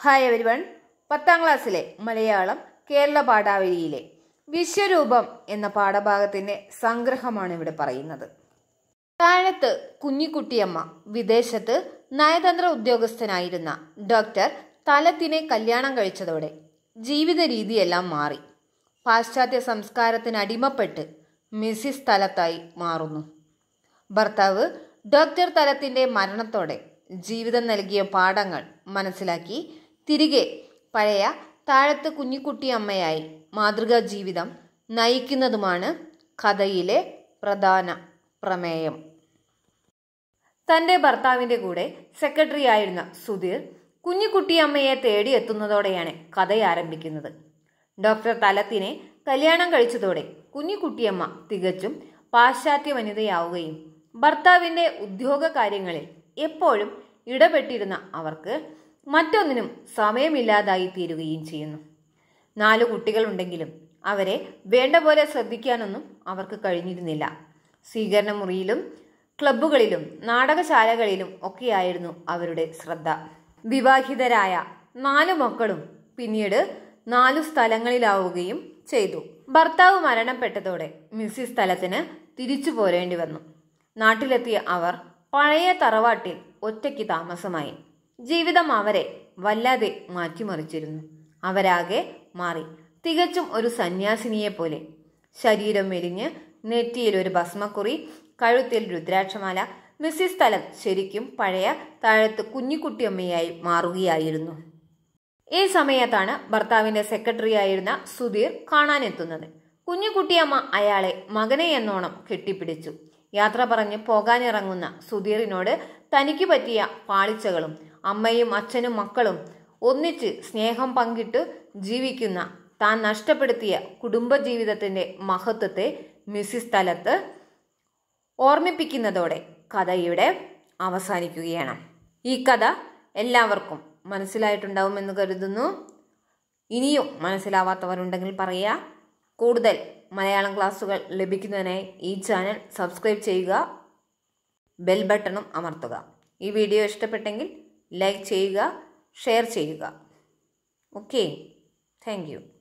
hi every one പത്താം ക്ലാസ്സിലെ മലയാളം കേരള പാഠാവലിയിലെ വിശ്വരൂപം എന്ന പാഠഭാഗത്തിന്റെ സംഗ്രഹമാണ് ഇവിടെ പറയുന്നത് താഴത്ത് കുഞ്ഞിക്കുട്ടിയമ്മ വിദേശത്ത് നയതന്ത്ര ഉദ്യോഗസ്ഥനായിരുന്ന ഡോക്ടർ തലത്തിനെ കല്യാണം കഴിച്ചതോടെ ജീവിത രീതിയെല്ലാം മാറി പാശ്ചാത്യ സംസ്കാരത്തിന് അടിമപ്പെട്ട് മിസ്സിസ് തലത്തായി മാറുന്നു ഭർത്താവ് ഡോക്ടർ തലത്തിന്റെ മരണത്തോടെ ജീവിതം നൽകിയ പാഠങ്ങൾ മനസ്സിലാക്കി തിരികെ പഴയ താഴത്ത് കുഞ്ഞിക്കുട്ടി അമ്മയായി മാതൃകാ ജീവിതം നയിക്കുന്നതുമാണ് കഥയിലെ പ്രധാന പ്രമേയം തന്റെ ഭർത്താവിന്റെ കൂടെ സെക്രട്ടറി ആയിരുന്ന സുധീർ കുഞ്ഞിക്കുട്ടിയമ്മയെ തേടിയെത്തുന്നതോടെയാണ് കഥ ആരംഭിക്കുന്നത് ഡോക്ടർ തലത്തിനെ കല്യാണം കഴിച്ചതോടെ കുഞ്ഞിക്കുട്ടിയമ്മ തികച്ചും പാശ്ചാത്യ വനിതയാവുകയും ഭർത്താവിന്റെ ഉദ്യോഗ കാര്യങ്ങളിൽ എപ്പോഴും ഇടപെട്ടിരുന്ന അവർക്ക് മറ്റൊന്നിനും സമയമില്ലാതായി തീരുകയും ചെയ്യുന്നു നാലു കുട്ടികളുണ്ടെങ്കിലും അവരെ വേണ്ട പോലെ ശ്രദ്ധിക്കാനൊന്നും അവർക്ക് കഴിഞ്ഞിരുന്നില്ല സ്വീകരണ മുറിയിലും ക്ലബ്ബുകളിലും നാടകശാലകളിലും ഒക്കെയായിരുന്നു അവരുടെ ശ്രദ്ധ വിവാഹിതരായ നാലു മക്കളും പിന്നീട് നാലു സ്ഥലങ്ങളിലാവുകയും ചെയ്തു ഭർത്താവ് മരണപ്പെട്ടതോടെ മിസ്സിസ് സ്ഥലത്തിന് തിരിച്ചു പോരേണ്ടി വന്നു നാട്ടിലെത്തിയ അവർ പഴയ തറവാട്ടിൽ ഒറ്റയ്ക്ക് താമസമായി ജീവിതം അവരെ വല്ലാതെ മാറ്റിമറിച്ചിരുന്നു അവരാകെ മാറി തികച്ചും ഒരു സന്യാസിനിയെ പോലെ ശരീരം മെലിഞ്ഞ് നെറ്റിയിൽ ഒരു ഭസ്മക്കുറി കഴുത്തിൽ രുദ്രാക്ഷമാല മിസ്സിസ് സ്ഥലം ശരിക്കും പഴയ താഴത്ത് കുഞ്ഞിക്കുട്ടിയമ്മയായി മാറുകയായിരുന്നു ഈ സമയത്താണ് ഭർത്താവിന്റെ സെക്രട്ടറി ആയിരുന്ന സുധീർ കാണാനെത്തുന്നത് കുഞ്ഞുകുട്ടിയമ്മ അയാളെ മകനെ എന്നോണം കെട്ടിപ്പിടിച്ചു യാത്ര പറഞ്ഞ് പോകാനിറങ്ങുന്ന സുധീറിനോട് തനിക്ക് പറ്റിയ പാളിച്ചകളും അമ്മയും അച്ഛനും മക്കളും ഒന്നിച്ച് സ്നേഹം പങ്കിട്ട് ജീവിക്കുന്ന താൻ നഷ്ടപ്പെടുത്തിയ കുടുംബജീവിതത്തിന്റെ മഹത്വത്തെ മിസ്സിസ് സ്ഥലത്ത് ഓർമ്മിപ്പിക്കുന്നതോടെ കഥ ഇവിടെ അവസാനിക്കുകയാണ് ഈ കഥ എല്ലാവർക്കും മനസ്സിലായിട്ടുണ്ടാവുമെന്ന് കരുതുന്നു ഇനിയും മനസ്സിലാവാത്തവരുണ്ടെങ്കിൽ പറയുക കൂടുതൽ മലയാളം ക്ലാസ്സുകൾ ലഭിക്കുന്നതിനായി ഈ ചാനൽ സബ്സ്ക്രൈബ് ചെയ്യുക ബെൽ ബട്ടണും അമർത്തുക ഈ വീഡിയോ ഇഷ്ടപ്പെട്ടെങ്കിൽ ലൈക്ക് ചെയ്യുക ഷെയർ ചെയ്യുക ഓക്കെ താങ്ക് യു